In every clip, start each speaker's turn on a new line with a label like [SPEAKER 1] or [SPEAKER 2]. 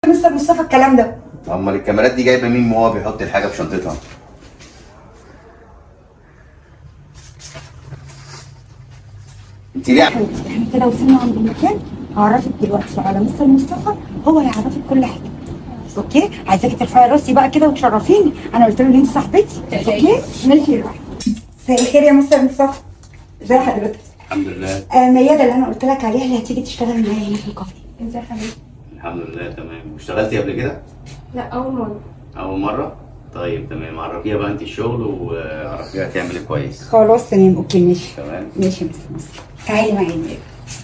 [SPEAKER 1] مستر مصطفى الكلام ده
[SPEAKER 2] امال الكاميرات دي جايبه مين وهو بيحط الحاجه في شنطتها انت ليه
[SPEAKER 1] حبيبتي احنا كده وصلنا عند المكان هعرفك دلوقتي على مستر مصطفى هو هيعرفك كل حاجه اوكي عايزاكي ترفعي راسي بقى كده وتشرفيني انا قلت له ان انت صاحبتي اوكي ماشي مساء الخير يا مستر مصطفى ازي حضرتك
[SPEAKER 2] الحمد لله
[SPEAKER 1] آه ميادة اللي انا قلت لك عليها اللي هتيجي تشتغل معايا هنا في الكافيه
[SPEAKER 3] ازي حبيبي
[SPEAKER 2] الحمد لله تمام واشتغلتي قبل كده
[SPEAKER 3] لا اول مره
[SPEAKER 2] اول مره طيب تمام عرفيها بقى انت الشغل وعرفيها تعمل ايه كويس
[SPEAKER 1] خلاص تمام اوكي ماشي
[SPEAKER 2] تمام
[SPEAKER 1] ماشي يا مستر مصطفى تعالي معايا ميادة.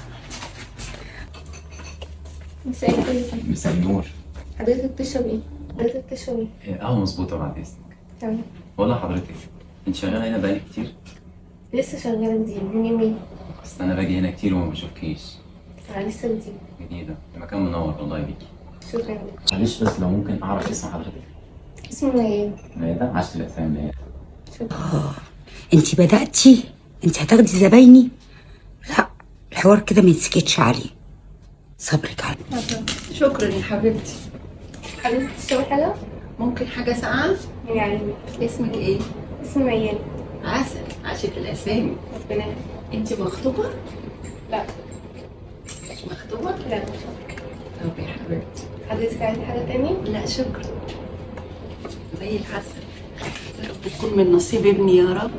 [SPEAKER 3] مساء الخير
[SPEAKER 4] مساء النور
[SPEAKER 3] حضرتك تشرب ايه؟ حضرتك تشرب ايه؟
[SPEAKER 4] إيه، قهوة مظبوطة بعد إذنك
[SPEAKER 3] تمام
[SPEAKER 4] بقول لحضرتك أنت شغالة هنا بقالي كتير
[SPEAKER 3] لسه شغاله جديد من يومين
[SPEAKER 4] أصل أنا باجي هنا كتير وما بشوفكيش
[SPEAKER 3] انا لسه جديد
[SPEAKER 4] جديدة المكان منور والله بيكي
[SPEAKER 3] شكرا لك
[SPEAKER 4] معلش بس لو ممكن أعرف اسم حضرتك
[SPEAKER 3] اسمه ميادة
[SPEAKER 4] ميادة عشت الأسامي ميادة
[SPEAKER 3] شكرا
[SPEAKER 1] انت بدأتي انت هتاخدي زبايني لا الحوار كده ما يتسكتش عليه صبرك عليه
[SPEAKER 5] شكرا يا حبيبتي
[SPEAKER 3] حضرتك تشرب حاجه؟
[SPEAKER 5] ممكن حاجة ساقعة؟
[SPEAKER 3] يعني
[SPEAKER 5] اسمك ايه؟
[SPEAKER 3] اسمه ميادة
[SPEAKER 5] عسل عاشت الأسامي
[SPEAKER 3] ربنا يخليك.
[SPEAKER 5] انت مخطوبة؟
[SPEAKER 3] لا
[SPEAKER 5] مش مخطوبة؟
[SPEAKER 3] لا
[SPEAKER 5] طب يا حبيبتي
[SPEAKER 3] حضرتك عايزه حاجه تاني؟
[SPEAKER 5] لا شكرا زي العسل يا رب تكون من نصيب ابني يا رب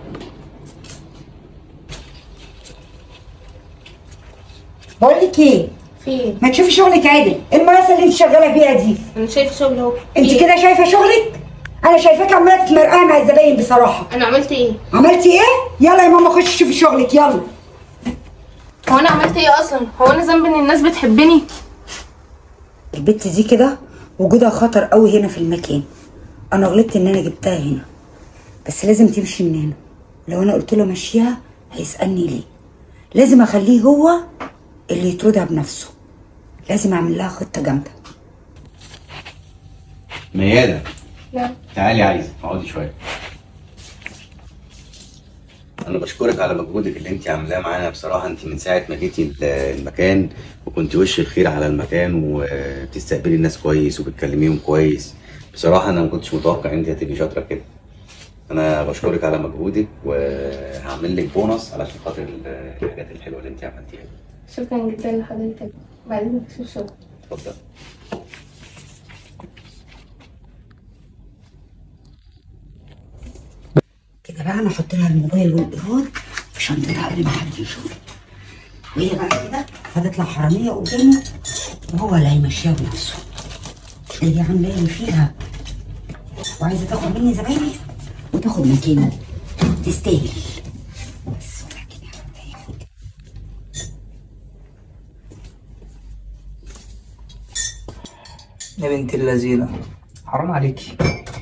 [SPEAKER 1] بقول لك ايه
[SPEAKER 3] في ايه؟
[SPEAKER 1] ما تشوفي شغلك عادل المقاسه اللي انت شغاله فيها دي
[SPEAKER 3] انا شايفه شغل اهو
[SPEAKER 1] انت
[SPEAKER 3] في إيه؟
[SPEAKER 1] كده شايفه شغلك انا شايفاك عماله تتمرقعي مع الزباين بصراحه
[SPEAKER 3] انا عملت ايه؟
[SPEAKER 1] عملتي ايه يلا يا ماما خشي شوفي شغلك يلا
[SPEAKER 3] هو انا عملت ايه اصلا؟ هو انا ذنبي ان الناس بتحبني؟
[SPEAKER 1] البت دي كده وجودها خطر قوي هنا في المكان انا غلطت ان انا جبتها هنا بس لازم تمشي من هنا لو انا قلت له مشيها هيسالني ليه لازم اخليه هو اللي يطردها بنفسه لازم اعمل لها خطه جامده
[SPEAKER 2] ميادة
[SPEAKER 3] لا
[SPEAKER 2] تعالي عايزة اقعدي شوية أنا بشكرك على مجهودك اللي أنت عاملاه معانا بصراحة أنت من ساعة ما جيتي ال- المكان وكنت وش الخير على المكان وبتستقبلي الناس كويس وبتكلميهم كويس بصراحة أنا ما كنتش متوقع أنت هتبقي شاطرة كده أنا بشكرك على مجهودك وهعمل لك بونص علشان خاطر ال- الحاجات الحلوة اللي أنت عملتيها
[SPEAKER 3] شكرا جدا لحضرتك بعدين نشوف شغل
[SPEAKER 2] اتفضل
[SPEAKER 1] كده بقى انا احط لها الموبايل والايراد في شنطتها قبل ما حد يشوفها وهي بقى كده هتطلع حراميه قدامه وهو اللي هيمشيها بنفسه اللي عامله لي فيها وعايزه تاخد مني زبايني وتاخد مكاني تستاهل بس ولكن يا حبيبي
[SPEAKER 6] يا بنت اللذينة حرام عليكي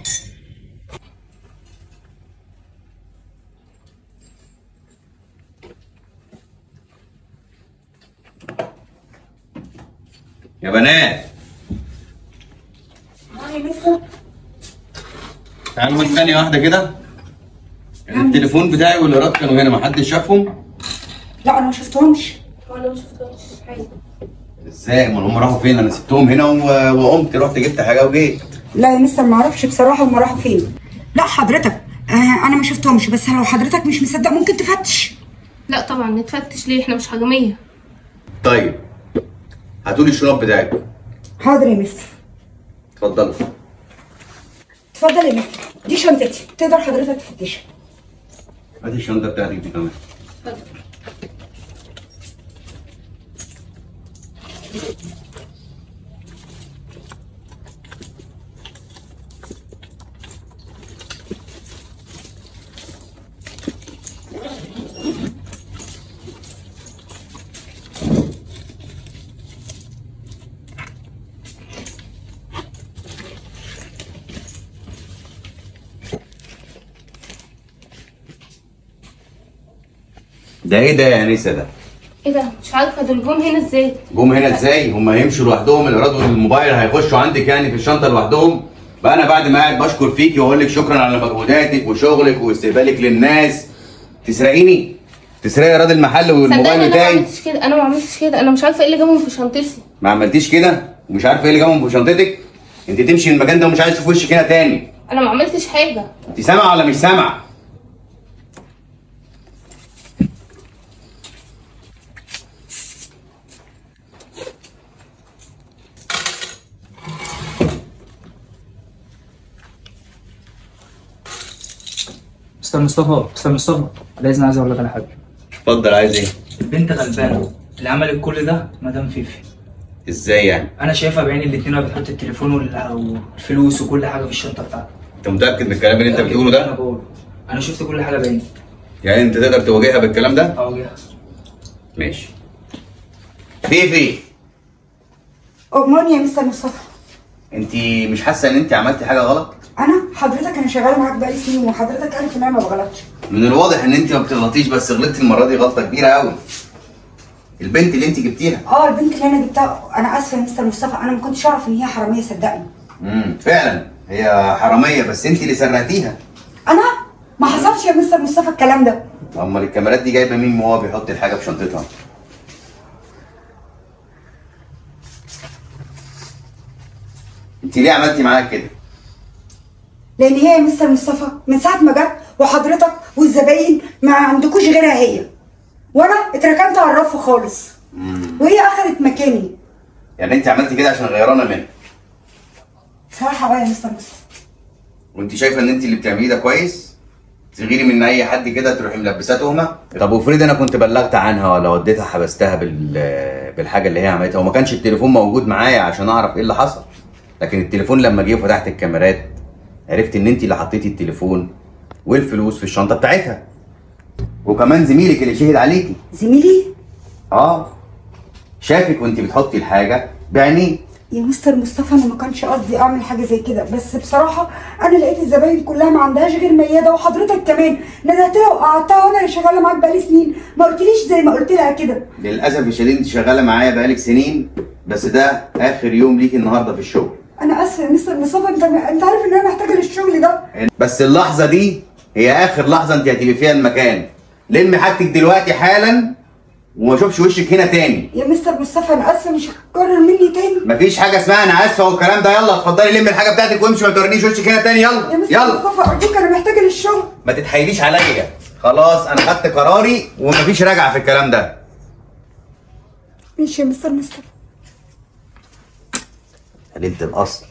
[SPEAKER 2] يا بنات تعالوا بس ثانية واحدة كده التليفون بتاعي والإيراد كانوا هنا محدش شافهم
[SPEAKER 1] لا انا ما شفتهمش
[SPEAKER 3] وانا ما شفتهاش حاجه
[SPEAKER 2] ازاي امال هم راحوا فين انا سبتهم هنا و- وقمت رحت جبت حاجه وجيت
[SPEAKER 1] لا يا مستر ما اعرفش بصراحه هم راحوا فين لا حضرتك آه انا ما شفتهمش بس لو حضرتك مش مصدق ممكن تفتش
[SPEAKER 3] لا طبعا نتفتش ليه احنا مش حجميه
[SPEAKER 2] طيب هاتوا لي الشراب بتاعكم
[SPEAKER 1] حاضر يا مستر
[SPEAKER 2] اتفضلوا
[SPEAKER 1] اتفضل يا مستر دي شنطتي تقدر حضرتك تفتشها
[SPEAKER 2] هاتي الشنطه بتاعتك دي كمان ده ايه ده يا انسه ده؟
[SPEAKER 3] ايه ده مش عارفه دول جم هنا ازاي
[SPEAKER 2] جم هنا ازاي؟ هم هيمشوا لوحدهم الايراد والموبايل هيخشوا عندك يعني في الشنطه لوحدهم؟ بقى انا بعد ما قاعد بشكر فيكي واقول لك شكرا على مجهوداتك وشغلك واستقبالك للناس تسرقيني؟ تسرقي ايراد المحل
[SPEAKER 3] صدقني
[SPEAKER 2] والموبايل
[SPEAKER 3] انا ما
[SPEAKER 2] بتاعي؟
[SPEAKER 3] عملتش كده انا ما عملتش كده انا مش عارفه ايه اللي جابهم في شنطتي
[SPEAKER 2] ما عملتيش كده؟ ومش عارف ايه اللي جابهم في شنطتك انت تمشي من المكان ده ومش عايز اشوف وشك هنا تاني
[SPEAKER 3] انا ما عملتش حاجه
[SPEAKER 2] انت سامعه ولا مش سامعه
[SPEAKER 6] مستر مصطفى مستر مصطفى لازم عايز اقول لك على حاجه
[SPEAKER 2] اتفضل عايز ايه
[SPEAKER 6] البنت غلبانه اللي عملت كل ده مدام فيفي
[SPEAKER 2] ازاي يعني
[SPEAKER 6] انا شايفها بعيني الاتنين وهي بتحط التليفون وال- والفلوس وكل حاجه في الشنطه بتاعتها
[SPEAKER 2] انت متاكد من الكلام اللي انت بتقوله
[SPEAKER 6] انا
[SPEAKER 2] ده
[SPEAKER 6] بقول انا شفت كل حاجه بعيني
[SPEAKER 2] يعني انت تقدر تواجهها بالكلام ده
[SPEAKER 6] اواجهها
[SPEAKER 2] ماشي فيفي
[SPEAKER 1] أمرني يا مستر مصطفى
[SPEAKER 2] انت مش حاسه ان انت عملتي حاجه غلط
[SPEAKER 1] انا حضرتك انا شغاله معاك بقالي سنين وحضرتك عارف ان انا ما بغلطش
[SPEAKER 2] من الواضح ان انت ما بتغلطيش بس غلطتي المره دي غلطه كبيره قوي البنت اللي انت جبتيها
[SPEAKER 1] اه البنت اللي انا جبتها انا اسفه يا مستر مصطفى انا ما كنتش اعرف ان هي حراميه صدقني
[SPEAKER 2] امم فعلا هي حراميه بس انت اللي سرقتيها
[SPEAKER 1] انا ما حصلش يا مستر مصطفى الكلام ده
[SPEAKER 2] امال الكاميرات دي جايبه مين وهو بيحط الحاجه في شنطتها انت ليه عملتي معاها كده
[SPEAKER 1] لان هي يا مستر مصطفى من ساعه ما جت وحضرتك والزباين ما عندكوش غيرها هي وانا اتركنت على الرف خالص وهي اخذت مكاني
[SPEAKER 2] يعني انت عملتي كده عشان غيرانه منها
[SPEAKER 1] بصراحه بقى يا مستر مصطفى
[SPEAKER 2] وانت شايفه ان انت اللي بتعمليه ده كويس تغيري من اي حد كده تروحي ملبساه تهمه طب وافرض انا كنت بلغت عنها ولا وديتها حبستها بال بالحاجه اللي هي عملتها وما كانش التليفون موجود معايا عشان اعرف ايه اللي حصل لكن التليفون لما جه وفتحت الكاميرات عرفت ان انت اللي حطيتي التليفون والفلوس في الشنطه بتاعتها وكمان زميلك اللي شهد عليكي
[SPEAKER 1] زميلي
[SPEAKER 2] اه شافك وانت بتحطي الحاجه بعينيه
[SPEAKER 1] يا مستر مصطفى انا ما كانش قصدي اعمل حاجه زي كده بس بصراحه انا لقيت الزباين كلها ما عندهاش غير مياده وحضرتك كمان ندهت لها وقعدتها وانا اللي شغاله معاك بقالي سنين ما قلتليش زي ما قلت لها كده
[SPEAKER 2] للاسف الشديد انت شغاله معايا بقالك سنين بس ده اخر يوم ليكي النهارده في الشغل
[SPEAKER 1] انا اسفه يا مستر مصطفى انت انت عارف ان انا محتاجه للشغل ده
[SPEAKER 2] بس اللحظه دي هي اخر لحظه انت هتبقي فيها المكان لمي حاجتك دلوقتي حالا وما اشوفش وشك هنا تاني
[SPEAKER 1] يا مستر مصطفى انا اسفه مش هتكرر مني تاني
[SPEAKER 2] مفيش حاجه اسمها انا اسفه والكلام ده يلا اتفضلي لمي الحاجه بتاعتك وامشي ما تورينيش وشك هنا تاني
[SPEAKER 1] يا
[SPEAKER 2] يلا
[SPEAKER 1] مستر
[SPEAKER 2] يلا
[SPEAKER 1] مصطفى ارجوك انا محتاجه للشغل
[SPEAKER 2] ما تتحايليش عليا خلاص انا خدت قراري ومفيش رجعه في الكلام ده
[SPEAKER 1] ماشي يا مستر مصطفى
[SPEAKER 2] قليلة الاصل